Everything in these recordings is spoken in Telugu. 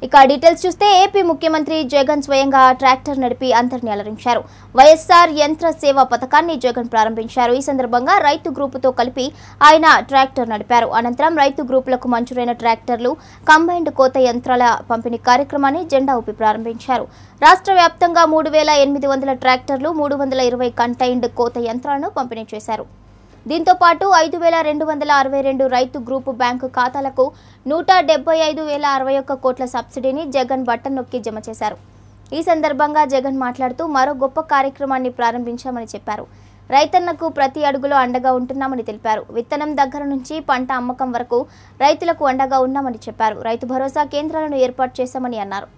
ఇక డీటెయిల్స్ చూస్తే ఏపీ ముఖ్యమంత్రి జగన్ స్వయంగా ట్రాక్టర్ నడిపి అందరిని అలరించారు వైఎస్ఆర్ యంత్ర సేవ పథకాన్ని జగన్ ప్రారంభించారు ఈ సందర్భంగా రైతు గ్రూపుతో కలిపి ఆయన ట్రాక్టర్ నడిపారు అనంతరం రైతు గ్రూపులకు మంజూరైన ట్రాక్టర్లు కంబైన్డ్ కోత యంత్రాల పంపిణీ కార్యక్రమాన్ని జెండా ఊపి ప్రారంభించారు రాష్ట్ర వ్యాప్తంగా మూడు వేల ఎనిమిది వందల ట్రాక్టర్లు మూడు వందల ఇరవై కంటైన్డ్ కోత యంత్రాలను పంపిణీ చేశారు దీంతో పాటు ఐదు వేల రెండు వందల అరవై రెండు రైతు గ్రూపు బ్యాంకు ఖాతాలకు నూట డెబ్బై ఐదు వేల అరవై ఒక్క కోట్ల సబ్సిడీని జగన్ బట్టన్ నొక్కి జమ చేశారు ఈ సందర్భంగా జగన్ మాట్లాడుతూ మరో గొప్ప కార్యక్రమాన్ని ప్రారంభించామని చెప్పారు రైతన్నకు ప్రతి అడుగులో అండగా ఉంటున్నామని తెలిపారు విత్తనం దగ్గర నుంచి పంట అమ్మకం వరకు రైతులకు అండగా ఉన్నామని చెప్పారు రైతు భరోసా కేంద్రాలను ఏర్పాటు చేశామని అన్నారు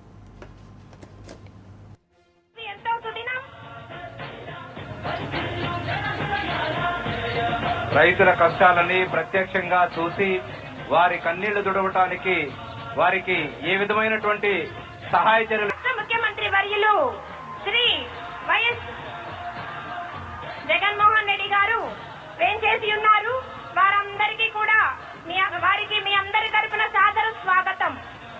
ఎంత అవుతుంది రైతుల కష్టాలని ప్రత్యక్షంగా చూసి వారి కన్నీళ్లు దుడవటానికి వారికి ఏ విధమైనటువంటి సహాయ చర్యలు రాష్ట్ర ముఖ్యమంత్రి వర్యులు శ్రీ వైఎస్ జగన్మోహన్ రెడ్డి గారు వేంచేసి ఉన్నారు వారందరికీ కూడా మీ వారికి మీ అందరి తరపున సాదర స్వాగతం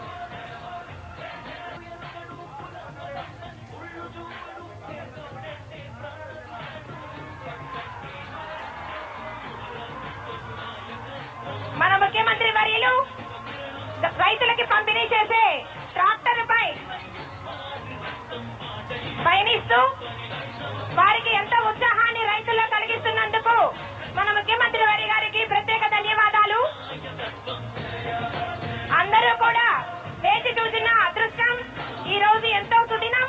మన ముఖ్యమంత్రి వర్యులు రైతులకి పంపిణీ చేసే ట్రాక్టర్ పై పయనిస్తూ వారికి ఎంతో ఉత్సాహాన్ని రైతుల్లో కలిగిస్తున్నందుకు మన ముఖ్యమంత్రి వారి గారికి ప్రత్యేక ధన్యవాదాలు అందరూ కూడా వేచి చూసిన అదృష్టం ఈ రోజు ఎంతో సుదినం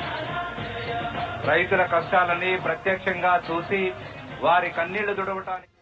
రైతుల కష్టాలని ప్రత్యక్షంగా చూసి వారి కన్నీళ్లు దుడవటానికి